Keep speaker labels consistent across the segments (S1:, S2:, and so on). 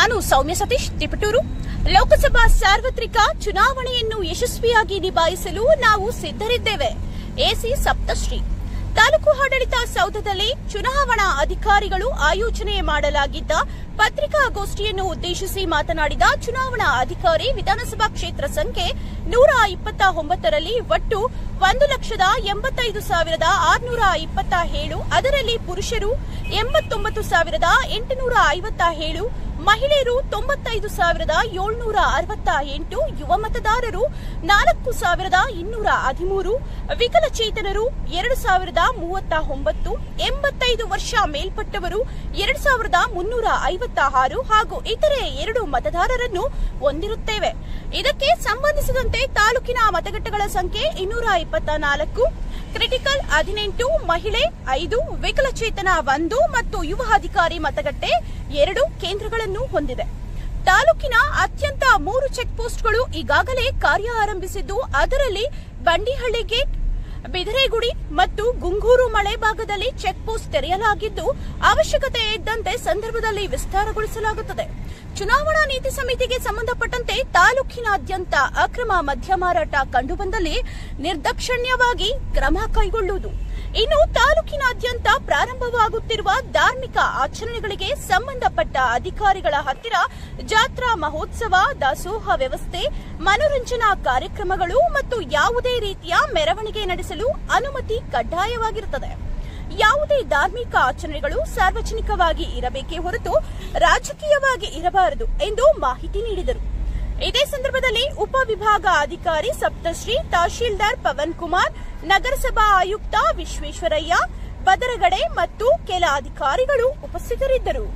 S1: ನಾನು ಸೌಮ್ಯ ಸತೀಶ್ ತಿಪಟೂರು ಲೋಕಸಭಾ ಸಾರ್ವತ್ರಿಕ ಚುನಾವಣೆಯನ್ನು ಯಶಸ್ವಿಯಾಗಿ ನಿಭಾಯಿಸಲು ನಾವು ಸಿದ್ದರಿದ್ದೇವೆ ಎಸಿ ಸಪ್ತಶ್ರೀ ತಾಲೂಕು ಆಡಳಿತ ಸೌಧದಲ್ಲಿ ಚುನಾವಣಾ ಅಧಿಕಾರಿಗಳು ಆಯೋಜನೆ ಮಾಡಲಾಗಿದ್ದ ಪತ್ರಿಕಾಗೋಷ್ಠಿಯನ್ನು ಉದ್ದೇಶಿಸಿ ಮಾತನಾಡಿದ ಚುನಾವಣಾ ಅಧಿಕಾರಿ ವಿಧಾನಸಭಾ ಕ್ಷೇತ್ರ ಸಂಖ್ಯೆ ನೂರ ಇಪ್ಪತ್ತ ಒಂಬತ್ತರಲ್ಲಿ ಒಟ್ಟು ಒಂದು ಲಕ್ಷದ ಎಂಬತ್ತೈದು ಸಾವಿರದ ಆರುನೂರ ಇಪ್ಪತ್ತ ಏಳು ಅದರಲ್ಲಿ ಪುರುಷರು ಎಂಬತ್ತೊಂಬತ್ತು ಸಾವಿರದ ಎಂಟುನೂರ ಐವತ್ತ ಏಳು ಮಹಿಳೆಯರು ತೊಂಬತ್ತೈದು ಸಾವಿರದ ಏಳ್ನೂರ ಅರವತ್ತ ಎಂಟು ಯುವ ಮತದಾರರು ನಾಲ್ಕು ಸಾವಿರದ ಇನ್ನೂರ ಹದಿಮೂರು ವಿಕಲಚೇತನರು ಎರಡು ಸಾವಿರದ ಮೂವತ್ತ ಒಂಬತ್ತು ಎಂಬತ್ತೈದು ವರ್ಷ ಮೇಲ್ಪಟ್ಟವರು ಎರಡು ಸಾವಿರದ ಮುನ್ನೂರ ಐವತ್ತ ಆರು ಹಾಗೂ ಇತರೆ ಎರಡು ಮತದಾರರನ್ನು ಹೊಂದಿರುತ್ತೇವೆ ಇದಕ್ಕೆ ಸಂಬಂಧಿಸಿದಂತೆ ತಾಲೂಕಿನ ಮತಗಟ್ಟೆಗಳ ಸಂಖ್ಯೆ ಇನ್ನೂರ ಇಪ್ಪತ್ತ ನಾಲ್ಕು ಕ್ರಿಟಿಕಲ್ ಹದಿನೆಂಟು ಮಹಿಳೆ ಐದು ವಿಕಲಚೇತನ ಒಂದು ಮತ್ತು ಯುವ ಅಧಿಕಾರಿ ಮತಗಟ್ಟೆ ಎರಡು ಕೇಂದ್ರಗಳನ್ನು ಹೊಂದಿದೆ ತಾಲೂಕಿನ ಅತ್ಯಂತ ಮೂರು ಚೆಕ್ ಪೋಸ್ಟ್ಗಳು ಈಗಾಗಲೇ ಕಾರ್ಯ ಆರಂಭಿಸಿದ್ದು ಅದರಲ್ಲಿ ಬಂಡಿಹಳ್ಳಿ ಗೇಟ್ ಬಿದರೆಗುಡಿ ಮತ್ತು ಗುಂಗೂರು ಮಳೆ ಭಾಗದಲ್ಲಿ ಚೆಕ್ ಪೋಸ್ಟ್ ತೆರೆಯಲಾಗಿದ್ದು ಅವಶ್ಯಕತೆ ಇದ್ದಂತೆ ಸಂದರ್ಭದಲ್ಲಿ ವಿಸ್ತಾರಗೊಳಿಸಲಾಗುತ್ತದೆ ಚುನಾವಣಾ ನೀತಿ ಸಮಿತಿಗೆ ಸಂಬಂಧಪಟ್ಟಂತೆ ತಾಲೂಕಿನಾದ್ಯಂತ ಅಕ್ರಮ ಮದ್ಯ ಮಾರಾಟ ಕಂಡುಬಂದಲ್ಲಿ ನಿರ್ದಾಕ್ಷಣ್ಯವಾಗಿ ಕ್ರಮ ಕೈಗೊಳ್ಳುವುದು ಇನ್ನು ತಾಲೂಕಿನಾದ್ಯಂತ ಪ್ರಾರಂಭವಾಗುತ್ತಿರುವ ಧಾರ್ಮಿಕ ಆಚರಣೆಗಳಿಗೆ ಸಂಬಂಧಪಟ್ಟ ಅಧಿಕಾರಿಗಳ ಹತ್ತಿರ ಜಾತ್ರಾ ಮಹೋತ್ಸವ ದಾಸೋಹ ವ್ಯವಸ್ಥೆ ಮನೋರಂಜನಾ ಕಾರ್ಯಕ್ರಮಗಳು ಮತ್ತು ಯಾವುದೇ ರೀತಿಯ ಮೆರವಣಿಗೆ ನಡೆಸಲು ಅನುಮತಿ ಕಡ್ಡಾಯವಾಗಿರುತ್ತದೆ ಯಾವುದೇ ಧಾರ್ಮಿಕ ಆಚರಣೆಗಳು ಸಾರ್ವಜನಿಕವಾಗಿ ಇರಬೇಕೇ ಹೊರತು ರಾಜಕೀಯವಾಗಿ ಇರಬಾರದು ಎಂದು ಮಾಹಿತಿ ನೀಡಿದರು ಇದೇ ಸಂದರ್ಭದಲ್ಲಿ ಉಪವಿಭಾಗ ಅಧಿಕಾರಿ ಸಪ್ತಶ್ರೀ ತಹಶೀಲ್ದಾರ್ ಪವನ್ ಕುಮಾರ್ ನಗರಸಭಾ ಆಯುಕ್ತ ವಿಶ್ವೇಶ್ವರಯ್ಯ ಬದರಗಡೆ ಮತ್ತು ಕೆಲ ಅಧಿಕಾರಿಗಳು ಉಪಸ್ಥಿತರಿದ್ದರು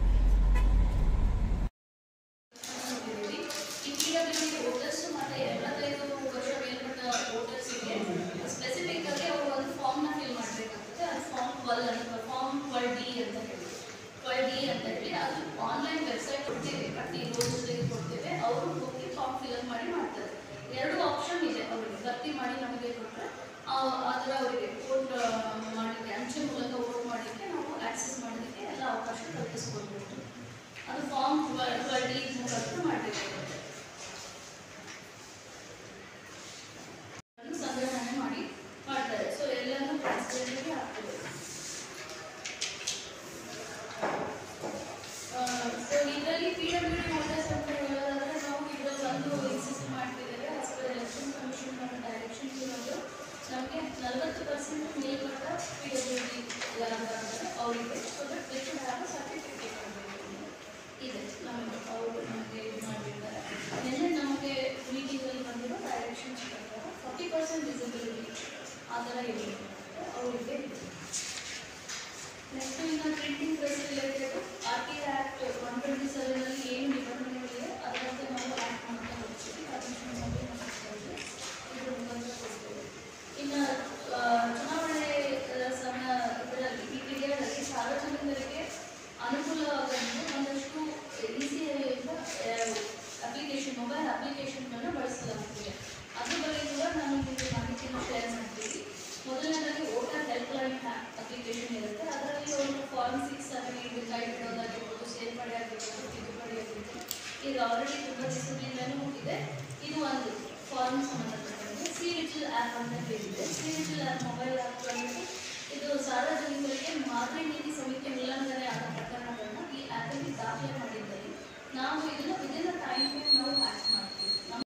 S2: ಈ ಪಿಡಬ್ಲ್ಯೂಡಿ ವೋಟರ್ಸ್ ಮತ್ತೆ ಎಂಬತ್ತೈದು ವರ್ಷ ಮೇಲ್ಪಟ್ಟ ವೋಟರ್ಸ್ಗೆ ಸ್ಪೆಸಿಫಿಕ್ ಆಗಿ ಅವರು ಒಂದು ಫಾರ್ಮ್ನ ಫಿಲ್ ಮಾಡಬೇಕಾಗುತ್ತೆ ಅದು ಫಾರ್ಮ್ ಟ್ವೆಲ್ ಅಂತ ಫಾರ್ಮ್ ಟ್ವೆಲ್ ಡಿ ಅಂತ ಹೇಳಿ ಟ್ವೆಲ್ ಡಿ ಅಂತ ಹೇಳಿ ಅದು ಆನ್ಲೈನ್ ವೆಬ್ಸೈಟ್ ಕೊಡ್ತೀವಿ ಪ್ರತಿ ರೋಜಸ್ಗೆ ಕೊಡ್ತೇವೆ ಅವರು ಹೋಗಿ ಫಾರ್ಮ್ ಫಿಲ್ ಮಾಡಿ ಮಾಡ್ತಾರೆ ಎರಡು ಆಪ್ಷನ್ ಇದೆ ಅವರಿಗೆ ಭರ್ತಿ ಮಾಡಿ ನಮಗೆ ಕೊಟ್ಟರೆ ಅದರ ಅವರಿಗೆ ವೋಟ್ ಮಾಡಲಿಕ್ಕೆ ಅಂಚೆ ಮೂಲಕ ವೋಟ್ ಮಾಡಲಿಕ್ಕೆ ನಾವು ಆಕ್ಸೆಸ್ ಮಾಡೋದಕ್ಕೆ ಎಲ್ಲ ಅವಕಾಶ ಕಲ್ಪಿಸ್ಕೊಡ್ಬೇಕು ಅದು ಫಾರ್ಮ್ ಟ್ವೆಲ್ ಡಿ ಮುಖಾಂತರ ಮಾಡಬೇಕಾಗುತ್ತೆ ಅದನ್ನು ಸಂಗ್ರಹಣೆ ಮಾಡಿ ಮಾಡ್ತಾರೆ ಸೊ ಎಲ್ಲನೂ ಟ್ರಾನ್ಸ್ಪರೆಂಟಾಗಿ ಆಗ್ತದೆ ಸೊ ಇದರಲ್ಲಿ ಪಿ ಡಬ್ಲ್ಯೂ ಡಿ ವೋಟರ್ಸ್ ಅಂತ ಹೇಳೋದಾದ್ರೆ ನಾವು ಇದರಲ್ಲಿ ಒಂದು ಇನ್ಸಿಸ್ಟ್ ಮಾಡ್ತಿದ್ದೇವೆ ಆಸ್ ಪರ್ ಎಲೆಕ್ಷನ್ ಕಮಿಷನ್ ಮತ್ತು ಡೈರೆಕ್ಷನ್ ಇರೋದು ನಮಗೆ ನಲವತ್ತು ಪರ್ಸೆಂಟ್ ಮೇಲ್ಪಟ್ಟ ಪಿ ಡಬ್ಲ್ಯೂ ಡಿ ಯಾರಾದ್ರೆ ಅವರಿಗೆ so that they should have certificate ಇದೆ ನಮಗೆ ಅವರು ನಮಗೆ ಇದು ಮಾಡಿರ್ತಾರೆ ನಿನ್ನೆ ನಮಗೆ ಮೀಟಿಂಗಲ್ಲಿ ಬಂದಿರೋ ಡೈರೆಕ್ಷನ್ಸ್ ಪ್ರಕಾರ ಫಾರ್ಟಿ ಪರ್ಸೆಂಟ್ ವಿಸಿಬಿಲಿಟಿ ಆ ಥರ ಇರಬೇಕು ಅವರಿಗೆ ನೆಕ್ಸ್ಟ್ ಇನ್ನು printing press related R T act one twenty ಸೆವೆನಲ್ಲಿ ಏನು ನಿಬಂಧನೆಗಳಿವೆ ಅದರಂತೆ ನಾವು ಆ್ಯಕ್ಟ್ ಮಾಡ್ತಾ ಹೋಗ್ತೀವಿ ಕಮಿಷನ್ ಬಗ್ಗೆ ಮಾಡಿಸ್ತಾ ಇದ್ರ ಮುಖಾಂತರ ಕೊಡ್ತೇವೆ ಇನ್ನು ಆ, ಚುನಾವಣೆ ಆ, ಸಮಯ ಇದರಲ್ಲಿ ಈ ಪೀರಿಯಡಲ್ಲಿ ಸಾರ್ವಜನಿಕರಿಗೆ ಅನುಕೂಲವಾಗುವಂತೆ ಒಂದಷ್ಟು ಈಸಿಯಾಗಿಂದ ಅಪ್ಲಿಕೇಶನ್ ಮೊಬೈಲ್ ಅಪ್ಲಿಕೇಶನ್ಗಳನ್ನು ಬಳಸಲಾಗುತ್ತಿದೆ ಅದ್ರ ಬಗ್ಗೆ ಕೂಡ ನಾನು ನಿಮಗೆ ಮಾಹಿತಿಯನ್ನು ಶೇರ್ ಮಾಡ್ತೀವಿ ಮೊದಲನೇದಾಗಿ ವೋಟರ್ ಹೆಲ್ಪ್ ಲೈನ್ ಅಪ್ಲಿಕೇಶನ್ ಇರುತ್ತೆ ಅದರಲ್ಲಿ ಒಂದು form six seven eight guide ಇಡೋದಾಗಿರ್ಬೋದು ಸೇರ್ಪಡೆ ಆಗಿರ್ಬೋದು ತಿದ್ದುಪಡಿ ಆಗಿರ್ಬೋದು ಇದು ಆಲ್ರೆಡಿ ತುಂಬ ದಿವಸದಿಂದಲೂ ಇದೆ ಇದು ಒಂದು ಫಾರ್ಮ್ ಸಂಬಂಧಪಟ್ಟಂತೆ ಸಿ ವಿಜಿಲ್ ಆ್ಯಪ್ ಅಂತ ಹೇಳಿದೆ C vigil app mobile app ಬಂದ್ಬಿಟ್ಟು ಇದು ಸಾರ್ವಜನಿಕರಿಗೆ ಮಾದರಿ ನೀತಿ ಸಮಿತಿ ಉಲ್ಲಂಘನೆ ಆದ ಪ್ರಕರಣಗಳನ್ನ ಈ ಆ್ಯಪಲ್ಲಿ ದಾಖಲೆ ಮಾಡಿದ್ದಲ್ಲಿ ನಾವು ಇದನ್ನು ವಿದಿನ್